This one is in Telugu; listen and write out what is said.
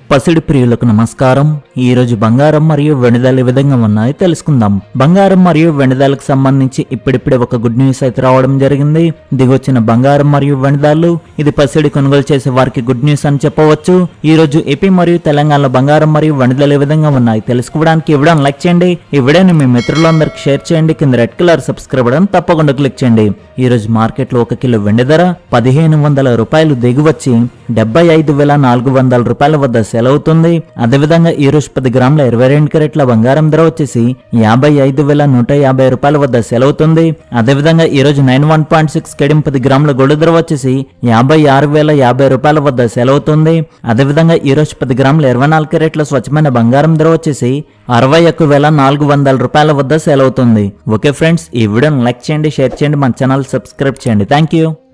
పసిడి ప్రియులకు నమస్కారం ఈ రోజు బంగారం మరియు వెనుదల ఏ విధంగా ఉన్నాయో తెలుసుకుందాం బంగారం మరియు వెనుదలకు సంబంధించి ఇప్పుడిప్పుడే ఒక గుడ్ న్యూస్ అయితే రావడం జరిగింది దిగొచ్చిన బంగారం మరియు వెనుదలు ఇది పసిడి కొనుగోలు చేసే వారికి గుడ్ న్యూస్ అని చెప్పవచ్చు ఈ రోజు ఏపీ మరియు తెలంగాణలో బంగారం మరియు వెనుదలు ఏ విధంగా ఉన్నాయి తెలుసుకోవడానికి ఈ వీడియోని లైక్ చేయండి ఈ వీడియోని మీ మిత్రులందరికీ షేర్ చేయండి కింద రెడ్ కలర్ సబ్స్క్రైబ్ బటన్ తప్పకుండా క్లిక్ చేయండి ఈ రోజు మార్కెట్ లో ఒక కిలో వెండి ధర పదిహేను వందల రూపాయలు దిగువచ్చి డెబ్బై ఐదు వేల నాలుగు వందల రూపాయల వద్ద సెల్ అవుతుంది అదేవిధంగా ఈ రోజు పది గ్రాముల ఇరవై రెండు క్యారెట్ల బంగారం ధర వచ్చేసి యాభై ఐదు వేల నూట యాభై రూపాయల వద్ద సెల్ అవుతుంది అదేవిధంగా ఈ రోజు నైన్ వన్ పాయింట్ సిక్స్ కెడిం పది గ్రాముల గోల్డ్ ధర వచ్చేసి యాభై ఆరు వేల యాభై రూపాయల వద్ద సెల్ అవుతుంది అదేవిధంగా ఈ రోజు పది గ్రాముల ఇరవై నాలుగు క్యారెట్ల స్వచ్ఛమైన బంగారం ధర వచ్చేసి అరవై ఒక్క వేల నాలుగు వందల రూపాయల వద్ద సేల్ అవుతుంది ఓకే ఫ్రెండ్స్ ఈ వీడియోని లైక్ చేయండి షేర్ చేయండి మన ఛానల్ సబ్స్క్రైబ్ చేయండి థ్యాంక్ యూ